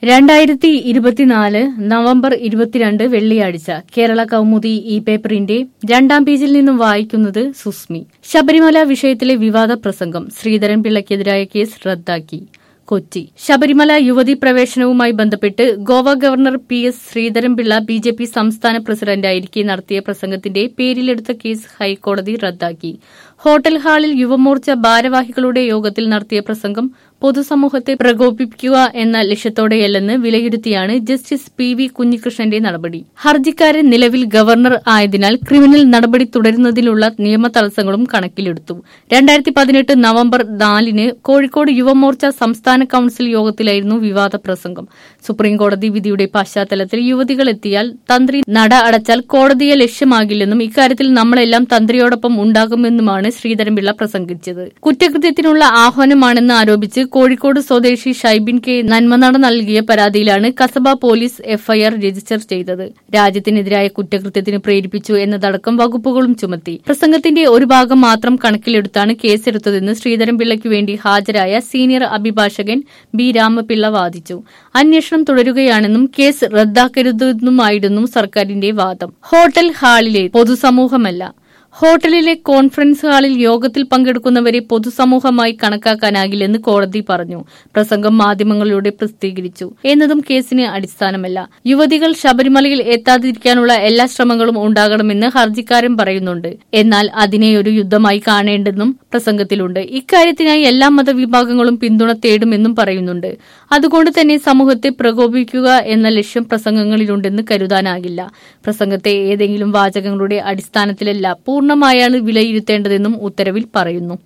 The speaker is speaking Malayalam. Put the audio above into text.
രണ്ടായിരത്തി ഇരുപത്തിനാല് നവംബർ ഇരുപത്തിരണ്ട് വെള്ളിയാഴ്ച കേരള കൗമുദി ഈ പേപ്പറിന്റെ രണ്ടാം പേജിൽ നിന്നും വായിക്കുന്നത് സുസ്മി ശബരിമല വിഷയത്തിലെ വിവാദ പ്രസംഗം ശ്രീധരൻ പിള്ളയ്ക്കെതിരായ കേസ് റദ്ദാക്കി കൊച്ചി ശബരിമല യുവതി പ്രവേശനവുമായി ബന്ധപ്പെട്ട് Goa governor P S Sreedharan Pillai B J P സംസ്ഥാന പ്രസിഡന്റായിരിക്കെ നടത്തിയ പ്രസംഗത്തിന്റെ പേരിലെടുത്ത കേസ് ഹൈക്കോടതി റദ്ദാക്കി ഹോട്ടൽ ഹാളിൽ യുവമോർച്ച ഭാരവാഹികളുടെ യോഗത്തിൽ നടത്തിയ പ്രസംഗം പൊതുസമൂഹത്തെ പ്രകോപിപ്പിക്കുക എന്ന ലക്ഷ്യത്തോടെയല്ലെന്ന് വിലയിരുത്തിയാണ് ജസ്റ്റിസ് പി വി കുഞ്ഞികൃഷ്ണന്റെ നടപടി ഹർജിക്കാരൻ നിലവിൽ ഗവർണർ ആയതിനാൽ ക്രിമിനൽ നടപടി തുടരുന്നതിലുള്ള നിയമ തടസ്സങ്ങളും കണക്കിലെടുത്തു രണ്ടായിരത്തി പതിനെട്ട് നവംബർ നാലിന് കോഴിക്കോട് യുവമോർച്ച സംസ്ഥാന കൌൺസിൽ യോഗത്തിലായിരുന്നു വിവാദ പ്രസംഗം സുപ്രീംകോടതി വിധിയുടെ പശ്ചാത്തലത്തിൽ യുവതികൾ എത്തിയാൽ തന്ത്രി നട അടച്ചാൽ കോടതിയെ ലക്ഷ്യമാകില്ലെന്നും ഇക്കാര്യത്തിൽ നമ്മളെല്ലാം തന്ത്രിയോടൊപ്പം ഉണ്ടാകുമെന്നുമാണ് ശ്രീധരൻപിള്ള പ്രസംഗിച്ചത് കുറ്റകൃത്യത്തിനുള്ള ആഹ്വാനമാണെന്ന് ആരോപിച്ച് കോഴിക്കോട് സ്വദേശി ഷൈബിൻ കെ നന്മനട നൽകിയ പരാതിയിലാണ് കസബ പോലീസ് എഫ്ഐആർ രജിസ്റ്റർ ചെയ്തത് രാജ്യത്തിനെതിരായ കുറ്റകൃത്യത്തിന് പ്രേരിപ്പിച്ചു എന്നതടക്കം വകുപ്പുകളും ചുമത്തി പ്രസംഗത്തിന്റെ ഒരു ഭാഗം മാത്രം കണക്കിലെടുത്താണ് കേസെടുത്തതെന്ന് ശ്രീധരൻപിള്ളയ്ക്ക് വേണ്ടി ഹാജരായ സീനിയർ അഭിഭാഷകൻ ബി രാമപിള്ള വാദിച്ചു അന്വേഷണം തുടരുകയാണെന്നും കേസ് റദ്ദാക്കരുതെന്നുമായിരുന്നു സർക്കാരിന്റെ വാദം ഹോട്ടൽ ഹാളിലെ പൊതുസമൂഹമല്ല ഹോട്ടലിലെ കോൺഫറൻസ് ഹാളിൽ യോഗത്തിൽ പങ്കെടുക്കുന്നവരെ പൊതുസമൂഹമായി കണക്കാക്കാനാകില്ലെന്ന് കോടതി പറഞ്ഞു പ്രസംഗം മാധ്യമങ്ങളിലൂടെ പ്രസിദ്ധീകരിച്ചു എന്നതും കേസിന് അടിസ്ഥാനമല്ല യുവതികൾ ശബരിമലയിൽ എത്താതിരിക്കാനുള്ള എല്ലാ ശ്രമങ്ങളും ഉണ്ടാകണമെന്ന് ഹർജിക്കാരൻ പറയുന്നുണ്ട് എന്നാൽ അതിനെ ഒരു യുദ്ധമായി കാണേണ്ടെന്നും പ്രസംഗത്തിലുണ്ട് ഇക്കാര്യത്തിനായി എല്ലാ മതവിഭാഗങ്ങളും പിന്തുണ തേടുമെന്നും പറയുന്നുണ്ട് അതുകൊണ്ട് തന്നെ സമൂഹത്തെ പ്രകോപിക്കുക എന്ന ലക്ഷ്യം പ്രസംഗങ്ങളിലുണ്ടെന്ന് കരുതാനാകില്ല പ്രസംഗത്തെ ഏതെങ്കിലും വാചകങ്ങളുടെ അടിസ്ഥാനത്തിലല്ല പൂർണ്ണമായാണ് വിലയിരുത്തേണ്ടതെന്നും ഉത്തരവിൽ പറയുന്നു